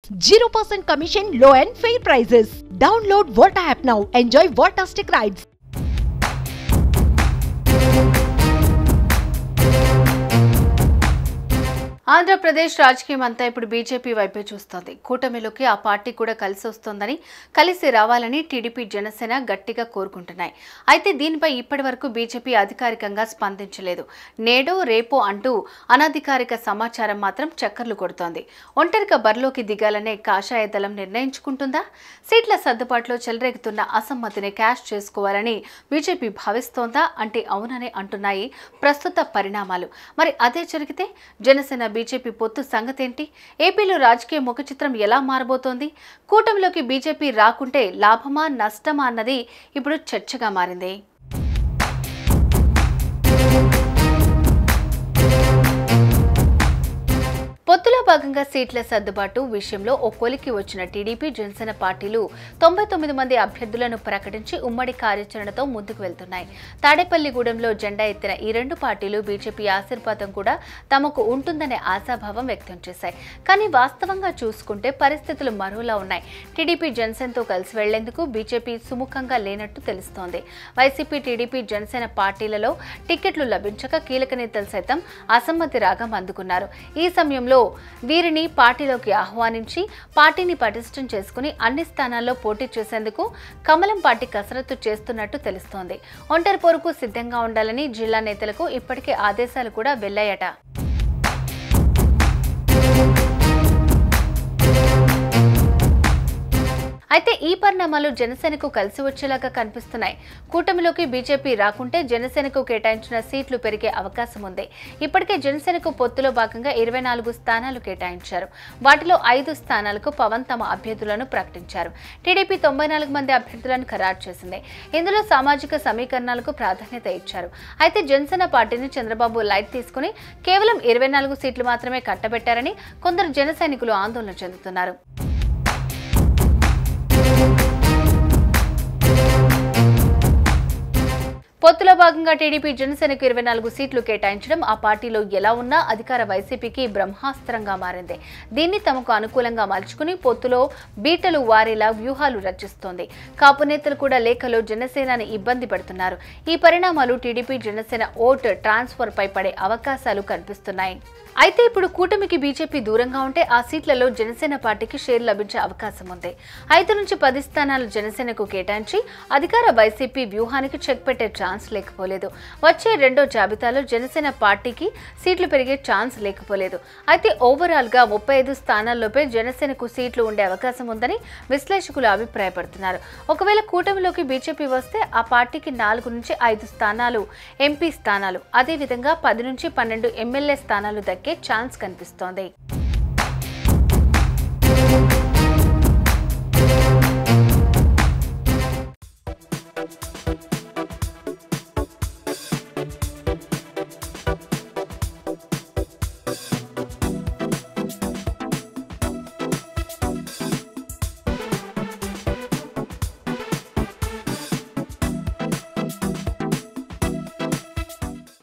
0% commission, low and fair prices. Download Volta app now. Enjoy Voltastic rides. Andhra Pradesh రాజకీయం అంతా ఇప్పుడు BJP వైపే చూస్తోంది కూటమిలోకి ఆ పార్టీ కూడా కలిసి వస్తోందని కలిసి రావాలని టీడీపీ జనసేన గట్టిగా కోరుకుంటున్నాయి అయితే దీనిపై ఇప్పటి వరకు బీజేపీ అధికారికంగా స్పందించలేదు నేడో రేపో అంటూ అనధికారిక సమాచారం మాత్రం చక్కర్లు కొడుతోంది ఒంటరిగా బరిలోకి దిగాలనే కాషాయ దళం నిర్ణయించుకుంటుందా సీట్ల సర్దుబాటులో చెలరేగుతున్న అసమ్మతిని క్యాష్ చేసుకోవాలని బీజేపీ భావిస్తోందా అంటే అవుననే అంటున్నాయి ప్రస్తుత పరిణామాలు మరి అదే జరిగితే జనసేన బీజేపీ పొత్తు సంగతేంటి ఏపీలో రాజకీయ ముఖ చిత్రం ఎలా మారబోతోంది కూటమిలోకి బీజేపీ రాకుంటే లాభమా నష్టమా అన్నది ఇప్పుడు చర్చగా మారింది పొత్తులో భాగంగా సీట్ల సర్దుబాటు విషయంలో ఓ కొలికి వచ్చిన టీడీపీ జనసేన పార్టీలు తొంభై తొమ్మిది మంది అభ్యర్థులను ప్రకటించి ఉమ్మడి కార్యాచరణతో ముందుకు వెళ్తున్నాయి తాడేపల్లిగూడెంలో జెండా ఎత్తిన ఈ రెండు పార్టీలు బీజేపీ ఆశీర్వాదం కూడా తమకు ఉంటుందనే ఆశాభావం వ్యక్తం చేశాయి కానీ వాస్తవంగా చూసుకుంటే పరిస్థితులు మరోలా ఉన్నాయి టీడీపీ జనసేనతో కలిసి వెళ్లేందుకు బీజేపీ సుముఖంగా లేనట్టు తెలుస్తోంది వైసీపీ టీడీపీ జనసేన పార్టీలలో టికెట్లు లభించక కీలక నేతలు సైతం అసమ్మతి రాగం అందుకున్నారు ఈ సమయంలో వీరిని పార్టీలోకి ఆహ్వానించి పార్టీని పటిష్టం చేసుకుని అన్ని స్థానాల్లో పోటీ చేసేందుకు కమలం పార్టీ కసరత్తు చేస్తున్నట్టు తెలుస్తోంది ఒంటరి పోరుకు సిద్ధంగా ఉండాలని జిల్లా నేతలకు ఇప్పటికే ఆదేశాలు కూడా వెళ్లాయట అయితే ఈ పరిణామాలు జనసేనకు కలిసి వచ్చేలాగా కనిపిస్తున్నాయి కూటమిలోకి బీజేపీ రాకుంటే జనసేనకు కేటాయించిన సీట్లు పెరిగే అవకాశం ఉంది ఇప్పటికే జనసేనకు పొత్తులో భాగంగా ఇరవై నాలుగు స్థానాలు కేటాయించారు వాటిలో ఐదు స్థానాలకు పవన్ తమ అభ్యర్థులను ప్రకటించారు టీడీపీ తొంభై నాలుగు మంది అభ్యర్థులను ఖరారు చేసింది ఇందులో సామాజిక సమీకరణాలకు ప్రాధాన్యత ఇచ్చారు అయితే జనసేన పార్టీని చంద్రబాబు లైట్ తీసుకుని కేవలం ఇరవై నాలుగు సీట్లు మాత్రమే కట్టబెట్టారని కొందరు జన సైనికులు ఆందోళన చెందుతున్నారు పొత్తులో భాగంగా టీడీపీ జనసేనకు ఇరవై నాలుగు సీట్లు కేటాయించడం ఆ పార్టీలో ఎలా ఉన్నా అధికార వైసీపీకి బ్రహ్మాస్త్రంగా మారింది దీన్ని తమకు అనుకూలంగా మలుచుకుని పొత్తులో బీటలు వారేలా వ్యూహాలు రచిస్తోంది కాపు నేతలు కూడా లేఖలో జనసేనని ఇబ్బంది పెడుతున్నారు ఈ పరిణామాలు టీడీపీ జనసేన ఓట్ ట్రాన్స్ఫర్ పై పడే అవకాశాలు కనిపిస్తున్నాయి అయితే ఇప్పుడు కూటమికి బీజేపీ దూరంగా ఉంటే ఆ సీట్లలో జనసేన పార్టీకి షేర్ లభించే అవకాశం ఉంది ఐదు నుంచి పది స్థానాలు జనసేనకు కేటాయించి అధికార వైసీపీ వ్యూహానికి చెక్ పెట్టే ఛాన్స్ లేకపోలేదు వచ్చే రెండో జాబితాలో జనసేన పార్టీకి సీట్లు పెరిగే ఛాన్స్ లేకపోలేదు అయితే ఓవరాల్ గా ముప్పై ఐదు స్థానాల్లోపై జనసేనకు సీట్లు ఉండే అవకాశం ఉందని విశ్లేషకులు అభిప్రాయపడుతున్నారు ఒకవేళ కూటమిలోకి బీజేపీ వస్తే ఆ పార్టీకి నాలుగు నుంచి ఐదు స్థానాలు ఎంపీ స్థానాలు అదేవిధంగా పది నుంచి పన్నెండు ఎమ్మెల్యే స్థానాలు దక్కే ఛాన్స్ కనిపిస్తోంది